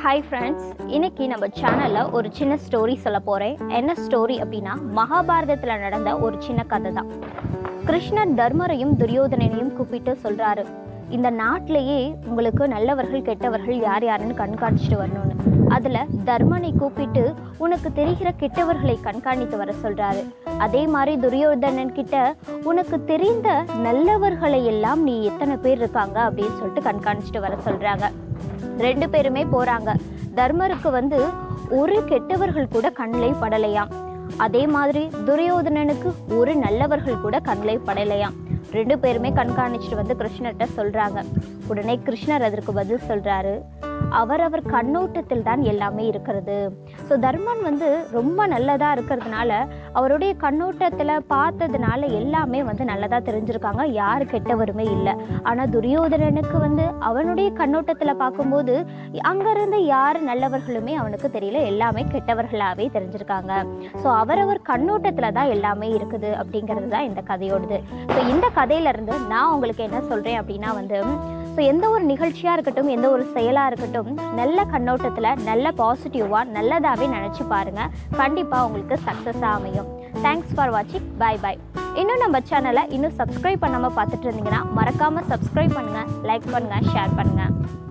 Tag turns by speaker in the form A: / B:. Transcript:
A: hi friends இன்னைக்கு நம்ம சேனலில் ஒரு சின்ன ஸ்டோரி சொல்ல போகிறேன் என்ன ஸ்டோரி அப்படின்னா மகாபாரதத்தில் நடந்த ஒரு சின்ன கதை தான் கிருஷ்ணர் தர்மரையும் துரியோதனனையும் கூப்பிட்டு சொல்கிறாரு இந்த நாட்டிலேயே உங்களுக்கு நல்லவர்கள் கெட்டவர்கள் யார் யாருன்னு கண்காணிச்சுட்டு வரணும்னு அதில் தர்மனை கூப்பிட்டு உனக்கு தெரிகிற கெட்டவர்களை கண்காணித்து வர சொல்கிறாரு அதே மாதிரி துரியோதனன் கிட்ட உனக்கு தெரிந்த நல்லவர்களை எல்லாம் நீ எத்தனை பேர் இருக்காங்க அப்படின்னு சொல்லிட்டு கண்காணிச்சுட்டு வர சொல்கிறாங்க ரெண்டு பேருமே போறாங்க தர்மருக்கு வந்து ஒரு கெட்டவர்கள் கூட கண்ணில் படலையாம் அதே மாதிரி துரியோதனனுக்கு ஒரு நல்லவர்கள் கூட கண்ணில் படலையாம் ரெண்டு பேருமே கண்காணிச்சுட்டு வந்து கிருஷ்ணர்கிட்ட சொல்றாங்க உடனே கிருஷ்ணர் அதற்கு பதில் சொல்றாரு அவரவர் கண்ணோட்டத்தில் தான் எல்லாமே இருக்கிறது ஸோ தர்மன் வந்து ரொம்ப நல்லதாக இருக்கிறதுனால அவருடைய கண்ணோட்டத்தில் பார்த்ததுனால எல்லாமே வந்து நல்லதாக தெரிஞ்சிருக்காங்க யார் கெட்டவருமே இல்லை ஆனால் துரியோதனனுக்கு வந்து அவனுடைய கண்ணோட்டத்தில் பார்க்கும்போது அங்கேருந்து யார் நல்லவர்களுமே அவனுக்கு தெரியல எல்லாமே கெட்டவர்களாகவே தெரிஞ்சிருக்காங்க ஸோ அவரவர் கண்ணோட்டத்தில் தான் எல்லாமே இருக்குது அப்படிங்கிறது தான் இந்த கதையோடது ஸோ இந்த கதையிலேருந்து நான் உங்களுக்கு என்ன சொல்கிறேன் அப்படின்னா வந்து ஸோ எந்த ஒரு நிகழ்ச்சியாக இருக்கட்டும் எந்த ஒரு செயலாக இருக்கட்டும் நல்ல கண்ணோட்டத்தில் நல்ல பாசிட்டிவாக நல்லதாகவே நினச்சி பாருங்கள் கண்டிப்பாக உங்களுக்கு சக்ஸஸாக அமையும் தேங்க்ஸ் ஃபார் வாட்சிங் பை பை இன்னும் நம்ம சேனலை இன்னும் சப்ஸ்கிரைப் பண்ணாமல் பார்த்துட்டு இருந்தீங்கன்னா மறக்காமல் சப்ஸ்கிரைப் பண்ணுங்கள் லைக் பண்ணுங்கள் ஷேர் பண்ணுங்கள்